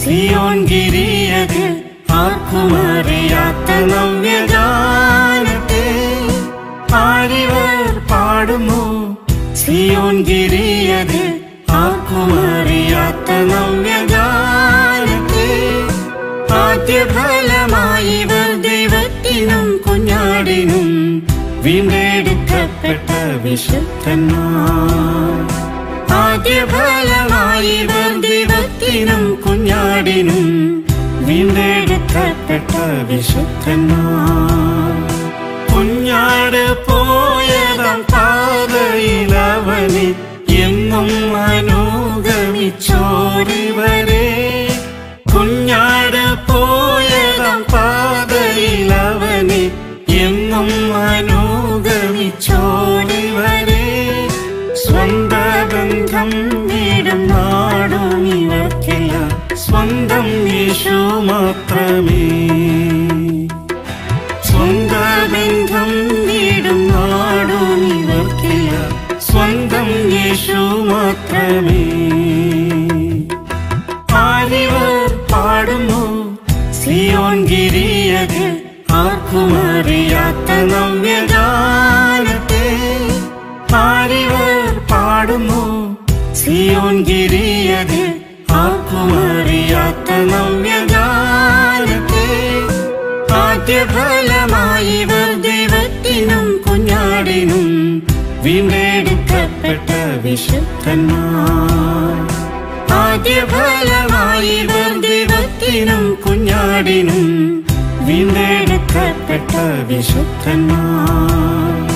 സിയോൻ ഗിരിയതിൽ ആർക്കും അറിയാത്ത നവ്യഗാനത്തെ ആരിവർ പാടുമോ സിയോൻ ഗിരിയതിൽ ആർക്കും അറിയാത്ത നവ്യഗാനത്തെ ആദ്യഫലമായി ഇവർ ദൈവത്തിനും കുഞ്ഞാടിനും വീണ്ടെടുക്കപ്പെട്ട വിശുദ്ധന്മാർ ആദ്യഫലമായി ഇവർ ദൈവത്തിനും കുഞ്ഞാടിനും വീണ്ടെടുക്കപ്പെട്ട വിശുദ്ധന്മാർ കുഞ്ഞാട് പോയതാം പാതയിലവനെ എന്നും അനുഗമിച്ചോരിവരെ കുഞ്ഞാട് പോയതാം പാതയിലവനെ എന്നും അനുഗമിച്ചോരിവരെ സ്വന്ത ബന്ധം വീടും നാടും ഇവർക്കില്ല സ്വന്തം യേശു മാത്രമേ സ്വന്ത ബന്ധം വീടും നാടും ഇവർക്കില്ല സ്വന്തം യേശു മാത്രമേ ആരിവർ പാടുന്നു സിയോൻ ഗിരിയതിൽ ആർക്കും അറിയാത്ത നവ്യഗാനത്തെ ആരിവർ പാടുന്നു സിയോൻ ഗിരിയതിൽ ആർക്കും അറിയാത്ത നവ്യഗാനത്തെ ആദ്യഫലമായി ഇവർ ദൈവത്തിനും കുഞ്ഞാടിനും വീണ്ടെടുക്കപ്പെട്ട വിശുദ്ധന്മാർ ആദ്യഫലമായി ഇവർ ദൈവത്തിനും കുഞ്ഞാടിനും വീണ്ടെടുക്കപ്പെട്ട വിശുദ്ധന്മാർ